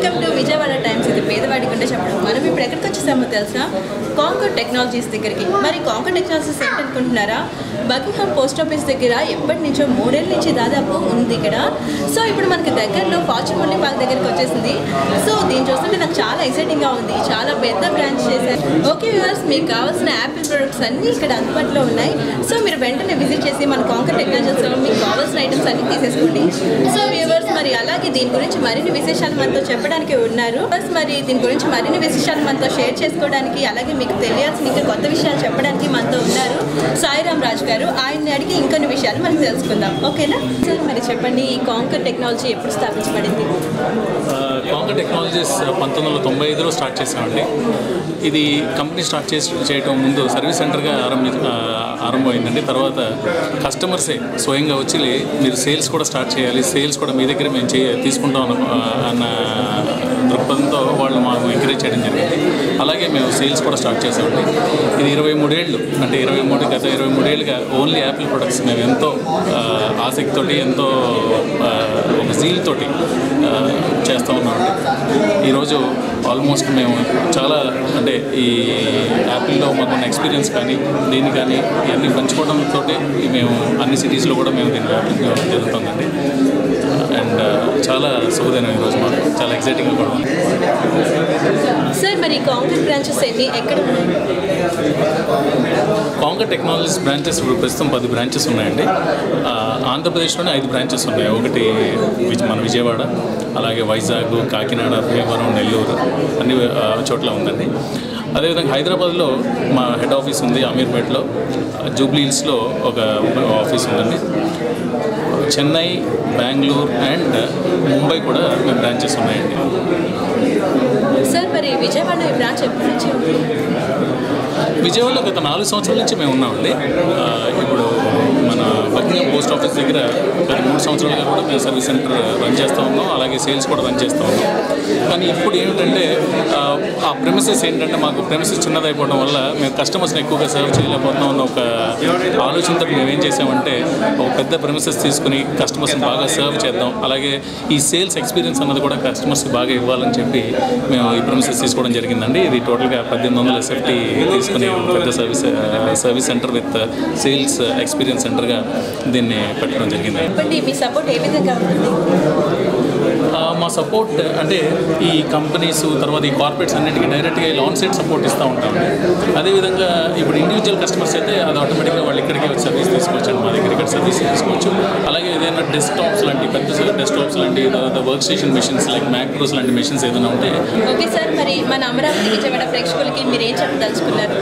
welcome to Vijayawada Times ఇది పేదవాడి గుండె చెప్పడం మనం ఇప్పుడు ఎక్కడికి వచ్చేసామో తెలుసా కాంకర్ టెక్నాలజీస్ దగ్గరికి మరి కాంకర్ టెక్నాలజీస్ ఏంటనుకుంటున్నారా బకింగ్హామ్ పోస్ట్ ఆఫీస్ దగ్గర ఎప్పటి నుంచో మూడేళ్ళ నుంచి దాదాపు ఉంది ఇక్కడ సో ఇప్పుడు మనకి దగ్గరలో ఫార్చ్యూన్ పార్క్ దగ్గరికి వచ్చేసింది సో దీన్ని చూస్తుంటే నాకు చాలా ఎక్సైటింగ్గా ఉంది చాలా పెద్ద బ్రాంచ్ చేశారు ఓకే వ్యూవర్స్ మీకు కావాల్సిన యాపిల్ ప్రొడక్ట్స్ అన్నీ ఇక్కడ అందుబాటులో ఉన్నాయి సో మీరు వెంటనే విజిట్ చేసి మన కాంకర్ టెక్నాలజీస్లో మీకు కావాల్సిన ఐటమ్స్ అన్ని తీసేసుకోండి సో వ్యూవర్స్ మరి అలాగే దీని గురించి మరిన్ని విశేషాలు మనతో చెప్పడానికి ఉన్నారు ప్లస్ మరి దీని గురించి మరిన్ని విశేషాలు మనతో షేర్ చేసుకోవడానికి అలాగే మీకు తెలియాల్సిన ఇంకా కొత్త విషయాలు చెప్పడానికి మనతో ఉన్నారు సాయిరామ్ రాజు గారు ఆయన్ని అడిగి ఇంకొన్ని విషయాలు మనం తెలుసుకుందాం ఓకేనా సార్ మరి చెప్పండి ఈ కాంకర్ టెక్నాలజీ ఎప్పుడు స్థాపించబడింది కాంగర్ టెక్నాలజీస్ పంతొమ్మిది వందల తొంభై ఐదులో స్టార్ట్ చేసామండి ఇది కంపెనీ స్టార్ట్ చేసి చేయటం ముందు సర్వీస్ సెంటర్గా ఆరంభి ఆ, ఆరంభమైందండి తర్వాత కస్టమర్సే స్వయంగా వచ్చి మీరు సేల్స్ కూడా స్టార్ట్ చేయాలి సేల్స్ కూడా మీ దగ్గర మేము చే తీసుకుంటాం అన్న అన్న దృక్పథంతో వాళ్ళు మాకు ఎంకరేజ్ చేయడం జరిగింది అలాగే మేము సేల్స్ కూడా స్టార్ట్ చేసామండి ఇది ఇరవై మూడేళ్ళు అంటే ఇరవై మూడు గత ఇరవై మూడేళ్ళుగా ఓన్లీ యాపిల్ ప్రొడక్ట్స్ మేము ఎంతో ఆ, ఆసక్తితోటి ఎంతో ఆ, ఒక జీల్ తోటి ఆ, చేస్తూ ఉన్నామండి ఈరోజు ఆల్మోస్ట్ మేము చాలా అంటే ఈ యాపిల్లో మాకున్న ఎక్స్పీరియన్స్ కానీ దీన్ని కానీ ఇవన్నీ పంచుకోవడంతో మేము అన్ని సిటీస్లో కూడా మేము దీన్ని వ్యాపించడం జరుగుతుందండి అండ్ చాలా సౌదైన ఈరోజు మాకు చాలా ఎక్సైటింగ్గా కూడా ఉంది సార్ మరి కాంకర్ బ్రాంచెస్ ఎన్ని ఎక్కడ ఉన్నాయి కాంగర్ టెక్నాలజీస్ బ్రాంచెస్ ఇప్పుడు ప్రస్తుతం పది బ్రాంచెస్ ఉన్నాయండి ఆ, ఆంధ్రప్రదేశ్లోనే ఐదు బ్రాంచెస్ ఉన్నాయి ఒకటి విజ- మన విజయవాడ అలాగే వైజాగ్ కాకినాడ భీమవరం నెల్లూరు అన్ని ఆ, చోట్ల ఉందండి అదేవిధంగా హైదరాబాద్లో మా హెడ్ ఆఫీస్ ఉంది అమీర్పేట్లో జూబ్లీ హిల్స్లో ఒక ఆఫీస్ ఉందండి చెన్నై బెంగళూరు అండ్ ముంబై కూడా మేము బ్రాంచెస్ ఉన్నాయండి సార్ మరి విజయవాడ ఈ బ్రాంచ్ ఎప్పటి నుంచి ఉంది విజయవాడలో గత నాలుగు సంవత్సరాల నుంచి మేము ఉన్నామండి ఆ, ఇప్పుడు మన బకింగం పోస్ట్ ఆఫీస్ దగ్గర గత మూడు సంవత్సరాలుగా కూడా మేము సర్వీస్ సెంటర్ రన్ చేస్తూ ఉన్నాం అలాగే సేల్స్ కూడా రన్ చేస్తూ ఉన్నాం కానీ ఇప్పుడు ఏమిటంటే ఆ, ఆ ప్రెమిసెస్ ఏంటంటే మాకు ప్రెమిసెస్ చిన్నదైపోవడం వల్ల మేము కస్టమర్స్ని ఎక్కువగా సర్వ్ చేయలేకపోతున్నాం అన్న ఒక ఆలోచనతో మేము ఏం చేసామంటే ఒక పెద్ద ప్రెమిసెస్ తీసుకుని కస్టమర్స్ని బాగా సర్వ్ చేద్దాం అలాగే ఈ సేల్స్ ఎక్స్పీరియన్స్ అన్నది కూడా కస్టమర్స్కి బాగా ఇవ్వాలని చెప్పి మేము ఈ ప్రెమిసెస్ తీసుకోవడం జరిగిందండి ఇది టోటల్గా పద్దెనిమిది వందల ఎస్ఎఫ్టీ తీసుకుని ఒక పెద్ద service service centre with sales experience సెంటర్గా దీన్ని పెట్టడం జరిగింది చెప్పండి మీ సపోర్ట్ ఏ విధంగా ఉంటుంది ఆ, మా సపోర్ట్ అంటే ఈ కంపెనీస్ తర్వాత ఈ కార్పొరేట్స్ అన్నిటికీ డైరెక్ట్గా ఇలా ఆన్ సైట్ సపోర్ట్ ఇస్తూ ఉంటాం అదేవిధంగా ఇప్పుడు ఇండివిజువల్ కస్టమర్స్ అయితే అది ఆటోమేటిక్గా వాళ్ళు ఇక్కడికి వచ్చి సర్వీస్ తీసుకోవచ్చు అండి మా దగ్గర ఇక్కడ సర్వీస్ తీసుకోవచ్చు అలాగే ఏదైనా డెస్క్టాప్స్ లాంటి పెద్ద డెస్క్టాప్స్ లాంటి తర్వాత work station machines like macros లాంటి మెషిన్స్ ఏదైనా ఉంటే ఓకే సార్ మరి మన అమరావతి విజయవాడ ప్రేక్షకులకి మీరు ఏం చెప్పదలుచుకున్నారు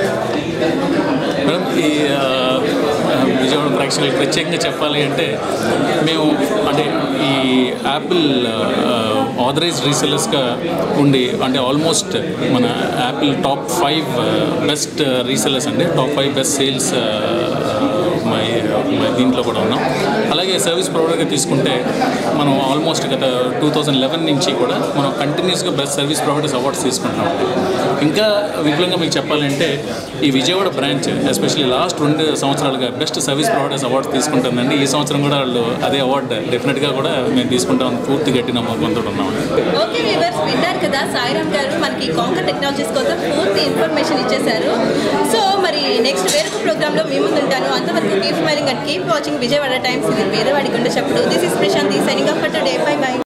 మేడం ఈ ఆ, ఆ, విజయవాడ ప్రేక్షకులకు ప్రత్యేకంగా చెప్పాలి అంటే మేము అంటే ఈ యాపిల్ ఆథరైజ్ రీసెలర్స్గా ఉండి అంటే ఆల్మోస్ట్ మన Apple top five best resellers అండి టాప్ ఫైవ్ బెస్ట్ సేల్స్ మా మా దీంట్లో కూడా ఉన్నాం అలాగే సర్వీస్ ప్రొవైడర్గా తీసుకుంటే మనం ఆల్మోస్ట్ గత టూ థౌజండ్ లెవెన్ నుంచి కూడా మనం కంటిన్యూస్గా బెస్ట్ సర్వీస్ ప్రొవైడర్స్ అవార్డ్స్ తీసుకుంటున్నాం ఇంకా విపులంగా మీకు చెప్పాలంటే ఈ విజయవాడ బ్రాంచ్ ఎస్పెషల్లీ లాస్ట్ రెండు సంవత్సరాలుగా బెస్ట్ సర్వీస్ ప్రొవైడర్స్ అవార్డ్స్ తీసుకుంటుందండి ఈ సంవత్సరం కూడా వాళ్ళు అదే అవార్డు డెఫినెట్గా కూడా మేము తీసుకుంటాం పూర్తి గట్టి నమ్మకంతో ఉన్నామండి ఓకే వ్యూవర్స్ విన్నారు కదా సాయిరామ్ గారు మనకి కాంకర్ టెక్నాలజీస్ కోసం పూర్తి ఇన్ఫర్మేషన్ ఇచ్చేశారు సో మరి నెక్స్ట్ వేరొక ప్రోగ్రాంలో మీ ముందు ఉంటాను అంతవరకు keep smiling and keep watching Vijayawada Times ఇది పేదవాడి గుండె చెప్పుడు this is Prashant signing off for today bye by